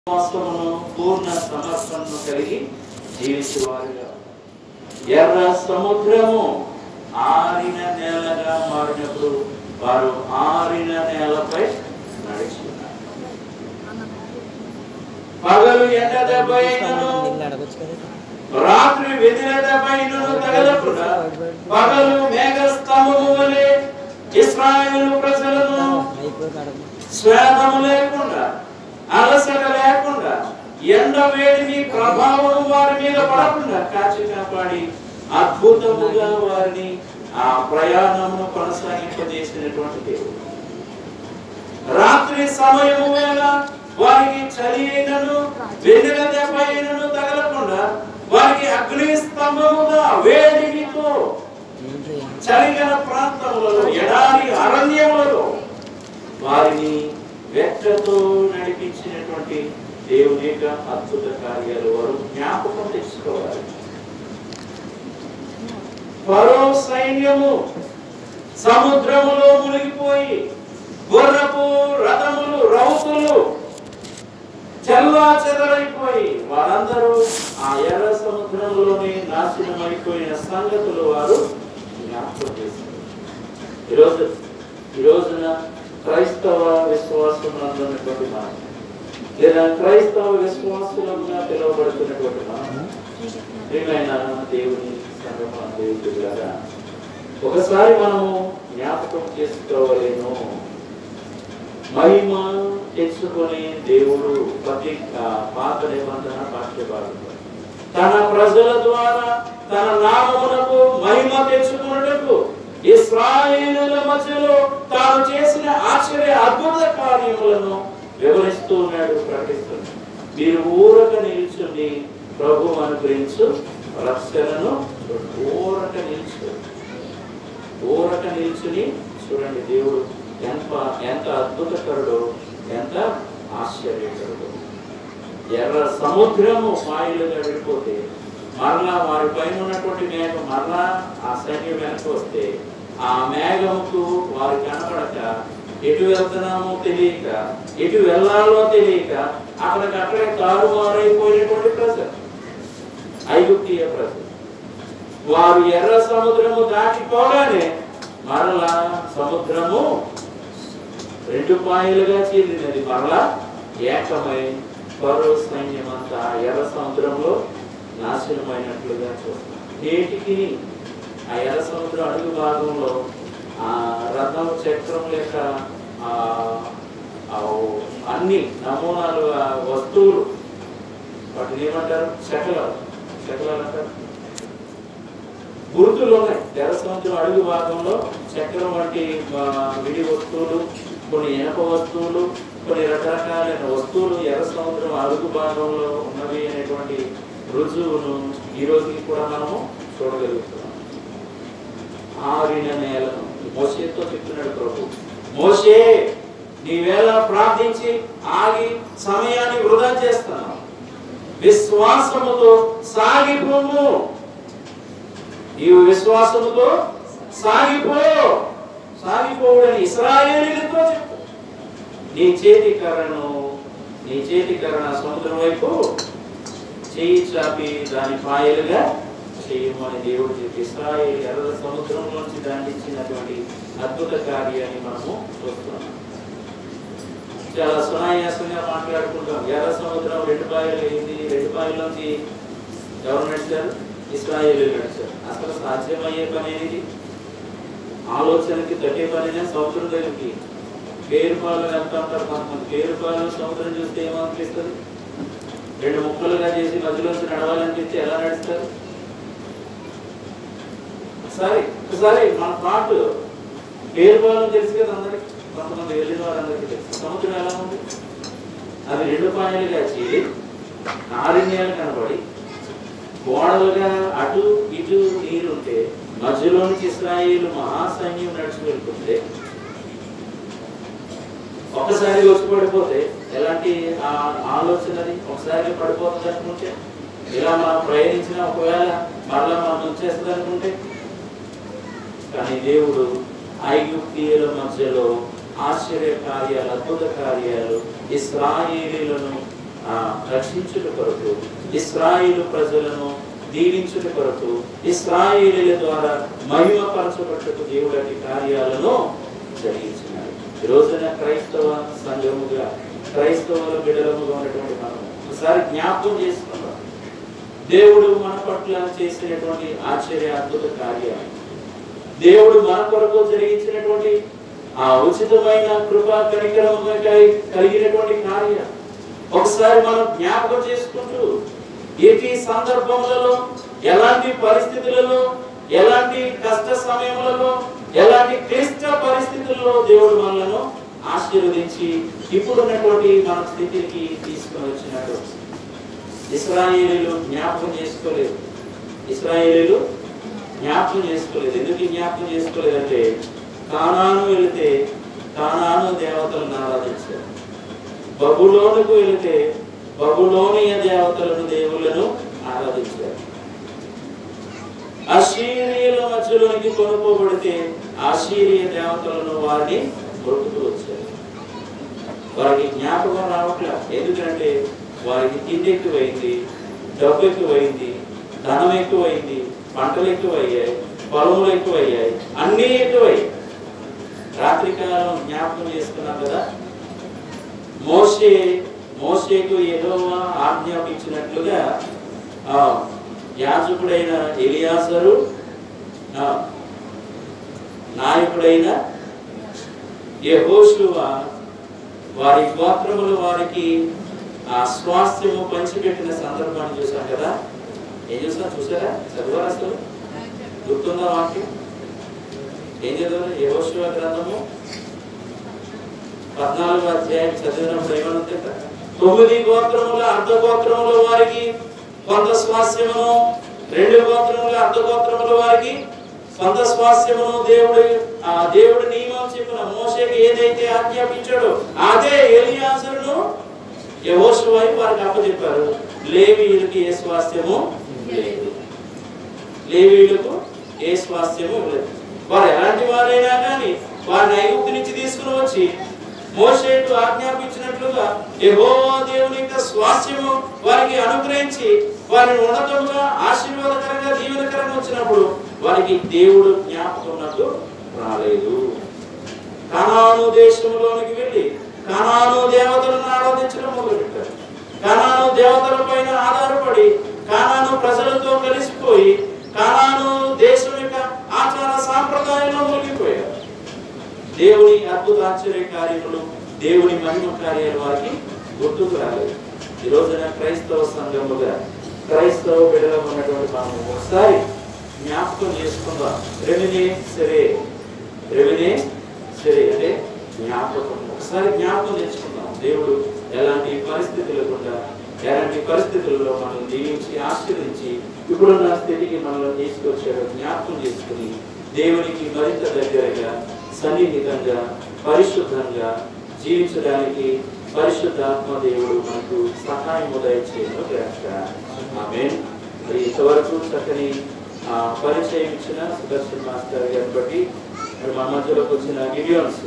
విశ్వాసమును పూర్ణ సమర్పణను కలిగి జీవించేవారుగా ఎర్ర సముద్రము ఆరిన నేలగా మారినప్పుడు వారు ఆరిన నేలపై నడుచుకున్నారు పగలు ఎండ దెబ్బ అయినను రాత్రి వెదిల దెబ్బ అయినను తగలకుండా పగలు మేఘ స్తంభము వలె ఇస్రాయేలు ప్రజలను శ్వేతము లేకుండా అలసట లేకుండా ఎండ వేడిని ప్రభావం వారి మీద పడకుండా కాచి కాపాడి అద్భుతముగా వారిని ఆ ప్రయాణమును కొనసాగింపజేసినటువంటి దేవుడు రాత్రి సమయము వేళ వారికి చలి అయినను వెన్నెల దెబ్బ అయినను తగలకుండా వారికి అగ్ని స్తంభముగా వేడిమితో చలిగల ప్రాంతములలో ఎడారి అరణ్యములలో వారిని వెక్కతో నడిపించినటువంటి దేవుని యొక్క అద్భుత కార్యాలు వారు జ్ఞాపకం తెచ్చుకోవాలి పరో సైన్యము సముద్రములో మునిగిపోయి గుర్రపు రథములు రౌతులు చల్లా చెదరైపోయి వారందరూ ఆ ఎర్ర సముద్రంలోనే నాశనమైపోయిన సంగతులు వారు జ్ఞాపకం చేస్తారు ఈరోజు ఈ రోజున క్రైస్తవ విశ్వాసం ఉన్నటువంటి మనం లేదా క్రైస్తవ విశ్వాసులుగా పిలువబడుతున్నటువంటి మనం ప్రియమైన దేవుని సంగమ దేవుడి ద్వారా ఒకసారి మనము జ్ఞాపకం చేసుకోవలేను మహిమ తెచ్చుకొని దేవుడు ప్రతి ఆ, పాత నిబంధన పాఠ్యభాగంలో తన ప్రజల ద్వారా తన నామమునకు మహిమ తెచ్చుకున్నటకు ఇస్రాయేలుల మధ్యలో తాను చేసిన ఆశ్చర్య అద్భుత కార్యములను వివరిస్తూ ఉన్నాడు ప్రకటిస్తున్నాడు మీరు ఊరక నిల్చుని ప్రభు అనుగ్రహించు రక్షణను ఊరక నిల్చు ఊరక నిల్చుని చూడండి దేవుడు ఎంత ఎంత అద్భుతకరుడు ఎంత ఆశ్చర్యకరుడు ఎర్ర సముద్రము మాయలుగా విడిపోతే మరలా వారి పైన ఉన్నటువంటి మేఘం మరలా ఆ సైన్యం వెనక్కి వస్తే ఆ మేఘముకు వారు కనపడక ఎటు వెళ్తున్నామో తెలియక ఎటు వెళ్ళాలో తెలియక అక్కడికక్కడే తారుమారైపోయినటువంటి ప్రజలు ఐగుప్తీయ ప్రజలు వారు ఎర్ర సముద్రము దాటిపోగానే మరలా సముద్రము రెండు పాయలుగా చీలినది మరలా ఏకమై పరో సైన్యం అంతా ఎర్ర సముద్రంలో నాశనమైనట్లుగా చూస్తాం నేటికి ఆ ఎర్ర సముద్రం అడుగు భాగంలో ఆ రథం చక్రం యొక్క ఆ ఆ అన్ని నమూనాలు ఆ వస్తువులు వాటిని ఏమంటారు శకలాలు శకలాలు అంటారు గుర్తులు ఉన్నాయి తెర సముద్రం అడుగు భాగంలో చక్రం వంటి ఆ, విడి వస్తువులు కొన్ని ఇనప వస్తువులు కొన్ని రకరకాలైన వస్తువులు ఎర్ర సముద్రం అడుగు భాగంలో ఉన్నవి అనేటువంటి రుజువును ఈ రోజుకి కూడా మనము చూడగలుగుతున్నాం ఆరిన నేలను మోసేతో చెప్తున్నాడు ప్రభు మోసే నీవేళ ప్రార్థించి ఆగి సమయాన్ని వృధా చేస్తున్నావు విశ్వాసముతో సాగిపోము నీవు విశ్వాసముతో సాగిపో సాగిపోవడని ఇస్రాయేలీలతో చెప్పు నీ చేతి కర్రను నీ చేతి కర్రన సముద్రం వైపు చేయి చాపి దాని పాయలుగా చేయమని దేవుడు చెప్పి ఇస్రాయేల్ ఎర్ర సముద్రం నుంచి దాండించినటువంటి అద్భుత కార్యాన్ని మనము చూస్తున్నాం చాలా సునాయాసంగా మాట్లాడుకుంటాం ఎర్ర సముద్రం రెండు పాయలు అయింది రెండు పాయల్లోంచి ఎవరు నడిచారు ఇస్రాయేలు నడిచారు అసలు సాధ్యమయ్యే పని అనేది ఆలోచనకి తట్టే పనినే సముద్రం దగ్గరికి పేరు పాలు వెళ్తా ఉంటారు కొంతమంది పేరు పాలు సముద్రం చూస్తే ఏమనిపిస్తుంది రెండు ముక్కలుగా చేసి మధ్యలోంచి నడవాలనిపిస్తే ఎలా నడుస్తారు ఒకసారి ఒకసారి మన పాటు పేరు పాలు తెలుసు కదా అందరికి కొంతమంది వెళ్ళిన వారందరికీ తెలుసు సముద్రం ఎలా ఉంది అది రెండు పాయలుగా చేరి నారిన్యాలు కనబడి గోడలుగా అటు ఇటు నీరుంటే మధ్యలో నుంచి ఇస్రాయేల్ మహాసైన్యం నడిచి వెళ్తుంటే ఒకసారి వచ్చి పడిపోతే ఎలాంటి ఆ ఆలోచనది ఒకసారి పడిపోతుంది అనుకుంటే ఇలా మనం ప్రయాణించిన ఒకవేళ మరలా మనం ఉంచేస్తుంది అనుకుంటే కానీ దేవుడు ఐగుప్తీయుల మధ్యలో ఆశ్చర్య కార్యాలు అద్భుత కార్యాలు ఇస్రాయేలీలను ఆ, రక్షించుట కొరకు ఇస్రాయిలు ప్రజలను దీవించుట కొరకు ఇస్రాయిలీల ద్వారా మహిమపరచబట్టుకు దేవుడు అట్టి కార్యాలను జరిగించినాడు ఈ రోజున క్రైస్తవ సంఘముగా క్రైస్తవుల బిడలముగా ఉన్నటువంటి మనం ఒకసారి జ్ఞాపకం చేసుకుందాం దేవుడు మన పట్ల చేసినటువంటి ఆశ్చర్య అద్భుత కార్యాలు దేవుడు మన కొరకు జరిగించినటువంటి ఆ ఉచితమైన కృపా కనికరముగా కలి- కలిగినటువంటి కార్యం ఒకసారి మనం జ్ఞాపకం చేసుకుంటూ ఎట్టి సందర్భములలో ఎలాంటి పరిస్థితులలో ఎలాంటి కష్ట సమయములలో ఎలాంటి క్లిష్ట పరిస్థితుల్లో దేవుడు మనలను ఆశీర్వదించి ఇప్పుడున్నటువంటి మన స్థితికి తీసుకొని వచ్చినట్టు ఇస్రాయేలీలు జ్ఞాపకం చేసుకోలేదు ఇస్రాయేలీలు జ్ఞాపకం చేసుకోలేదు ఎందుకు జ్ఞాపకం చేసుకోలేదంటే కానాను వెళితే కానాను దేవతలను ఆరాధించారు బబులోనుకు వెళితే బబులోనియ దేవతలను దేవుళ్ళను ఆరాధించారు అశీరియుల మధ్యలోనికి కొనుక్కోబడితే ఆశీరియ దేవతలను వారిని కొట్టుకు వచ్చారు వారికి జ్ఞాపకం రావట్లే ఎందుకంటే వారికి తిండి ఎక్కువైంది డబ్బు ఎక్కువైంది ధనం ఎక్కువైంది పంటలు ఎక్కువయ్యాయి పొలములు ఎక్కువయ్యాయి అన్నీ ఎక్కువయ్యాయి రాత్రికాలం జ్ఞాపకం చేసుకున్నాం కదా మోసే మోసేకు ఏదో ఆజ్ఞాపించినట్లుగా ఆ, యాజకుడైన ఎలియాసరు ఆ, నాయకుడైన యెహోషువ వారి గోత్రములు వారికి ఆ స్వాస్థ్యము పంచిపెట్టిన సందర్భాన్ని చూసాం కదా ఏం చూసాం చూసారా చదివారా అసలు గుర్తుందా వాక్యం ఏం చదివారు యెహోషువ గ్రంథము పద్నాలుగు అధ్యాయం చదివినప్పుడు ఏమనుంది తొమ్మిది గోత్రముల అర్ధ గోత్రముల వారికి కొంత స్వాస్యమును రెండు గోత్రముల అర్ధ గోత్రముల వారికి కొంత స్వాస్యమును దేవుడు ఆ దేవుడు నియమం చెప్పిన మోసేకి ఏదైతే ఆజ్ఞాపించాడో అదే ఎలియాసరును యహోషువై వారికి అప్పచెప్పారు లేవీయులకి ఏ స్వాస్థ్యము లేదు లేవీయులకు ఏ స్వాస్థ్యము లేదు వారు ఎలాంటి వారైనా కానీ వారిని ఐగుప్తు నుంచి తీసుకుని వచ్చి మోసేటు ఆజ్ఞాపించినట్లుగా యెహోవా దేవుని యొక్క స్వాస్థ్యము వారికి అనుగ్రహించి వారిని ఉన్నతంగా ఆశీర్వాదకరంగా దీవెనకరంగా వచ్చినప్పుడు వారికి దేవుడు జ్ఞాపకం రాలేదు కనాను దేశంలోనికి వెళ్ళి కనాను దేవతలను ఆరాధించడం మొదలుపెట్టారు కనాను దేవతల పైన ఆధారపడి కానాను ప్రజలతో కలిసిపోయి కానాను దేశం యొక్క ఆచార సాంప్రదాయంలో మునిగిపోయారు దేవుని అద్భుత ఆశ్చర్య కార్యములు దేవుని మహిమ కార్యాలు వారికి గుర్తుకు రాలేదు ఈ రోజున క్రైస్తవ సంఘముగా క్రైస్తవ బిడ్డలో ఉన్నటువంటి మనం ఒకసారి జ్ఞాపకం చేసుకుందాం రెమినే సరే రెమినే సరే అంటే జ్ఞాపకం ఒకసారి జ్ఞాపకం చేసుకుందాం దేవుడు ఎలాంటి పరిస్థితులు లేకుండా ఎలాంటి పరిస్థితుల్లో మనం దీవించి ఆశీర్వదించి ఇప్పుడున్న స్థితికి మనల్ని తీసుకొచ్చాడు జ్ఞాపకం చేసుకుని దేవునికి మరింత దగ్గరగా సన్నిహితంగా పరిశుద్ధంగా జీవించడానికి పరిశుద్ధాత్మ దేవుడు మనకు సహాయం దయచేయను గాక ఆమేన్ మరి ఇంతవరకు చక్కని ఆ, పరిచయం ఇచ్చిన సుదర్శన్ మాస్టర్ గారిని బట్టి మరి మన మధ్యలోకి వచ్చిన గిడియోన్స్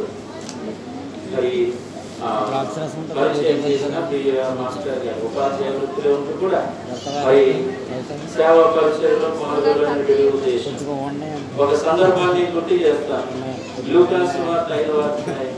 మరి ఆ, పరిచయం చేసిన ప్రియ మాస్టర్ గారు ఉపాధ్యాయ వృత్తిలో ఉంటూ కూడా మరి సేవా పరిచయంలో పాల్గొనడానికి వెలుగు చేసిన ఒక సందర్భాన్ని గుర్తు చేస్తాను లూకాసు వార్త ఐదవ అధ్యాయం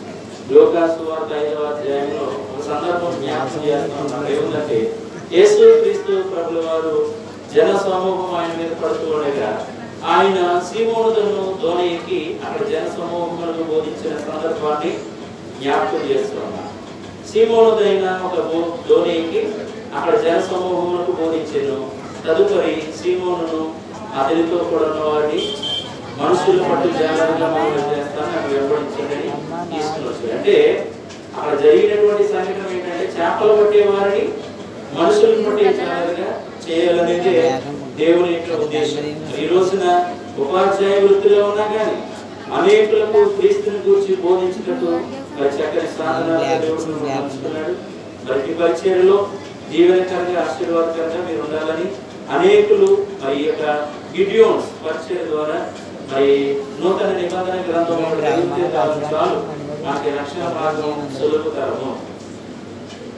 లూకాసు వార్త ఐదవ అధ్యాయంలో ఒక సందర్భం జ్ఞాపకం చేస్తున్నాను ఏముందంటే యేసు క్రీస్తు ప్రభుల వారు జన సమూహం ఆయన మీద పడుతూ ఉండగా ఆయన సీమోనుదను ధోని ఎక్కి అక్కడ జన సమూహములకు బోధించిన సందర్భాన్ని జ్ఞాపకం చేస్తున్నాను సీమోనుదైన ఒక బో- ధోని ఎక్కి అక్కడ జన సమూహములకు బోధించాను తదుపరి సీమోనును అతనితో కూడా ఉన్న వారిని మనుషులు పట్టు జాగ్రత్తగా మనం చేస్తాను అవి వెంబడించండి తీసుకుని వచ్చాడు అంటే అక్కడ జరిగినటువంటి సంఘటన ఏంటంటే చేపలు పట్టే వారిని మనుషులను పట్టే జాగ్రత్తగా చేయాలనేది దేవుని యొక్క ఉద్దేశం ఈ రోజున ఉపాధ్యాయ వృత్తిలో ఉన్నా కానీ అనేకులకు క్రీస్తుని గురించి బోధించినట్టు మరి చక్కని సాధన దేవుడు మిమ్మల్ని ఉంచుతున్నాడు మరి ఈ పరిచర్యలో దీవెనకరంగా ఆశీర్వాదకరంగా మీరు ఉండాలని అనేకులు మరి ఈ యొక్క గిడియోన్స్ పరిచయ ద్వారా మరి నూతన నిబంధన గ్రంథం ఒకటి చదివితే చాలు చాలు మనకి రక్షణ మార్గం సులభతరము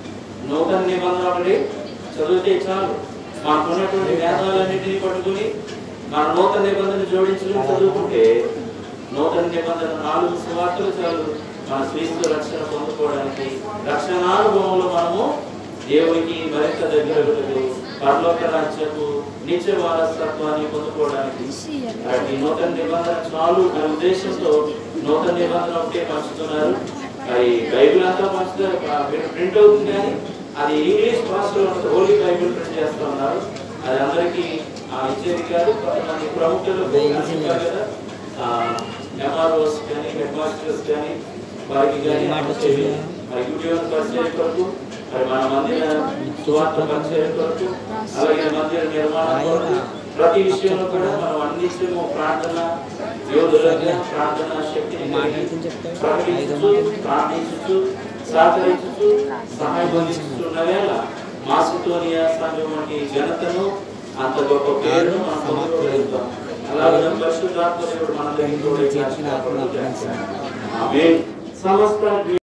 నూతన నిబంధన ఒకటి చదివితే చాలు మనకున్నటువంటి వేదాలన్నింటినీ పట్టుకుని మన నూతన నిబంధన జోడించుకుని చదువుకుంటే నూతన నిబంధన నాలుగు సువార్తలు చాలు మన క్రీస్తు రక్షణ పొందుకోవడానికి రక్షణానుభవంలో మనము దేవునికి మరింత దగ్గరకు పరలోక రాజ్యపు నిత్య వారసత్వాన్ని పొందుకోవడానికి కాబట్టి నూతన నిబంధన చాలు అనే ఉద్దేశంతో నూతన నిబంధన ఒకటే పంచుతున్నారు మరి బైబిల్ అంతా పంచుతారు ప్రింట్ అవుతుంది కానీ అది ఇంగ్లీష్ భాషలో ఉంటుంది హోలీ బైబిల్ ప్రింట్ చేస్తూ ఉన్నారు అది అందరికీ ఆ, ఇచ్చేది కాదు కొంతమంది ప్రముఖులు చెప్పారు కదా ఎంఆర్ఓస్ కానీ హెడ్ మాస్టర్స్ కానీ వారికి కానీ వచ్చేవి మరి యూట్యూబ్ పరిచయం కొరకు మరి మన మందిర సువార్త పరిచయం కొరకు అలాగే మందిర నిర్మాణం కొరకు ప్రతి విషయంలో కూడా మనం అందించము ప్రార్థన యోధులుగా ప్రార్థన శక్తిని కలిగి ప్రకటించుచు ప్రార్థించుచు సహకరించుచు సహాయం అందిస్తున్న వేళ మాసితోనియా సంఘం వంటి ఘనతను అంత గొప్ప పేరును మనం పొందుకోగలుగుతాం అలాగే పరిశుద్ధాత్మ దేవుడు మన దగ్గర సమస్త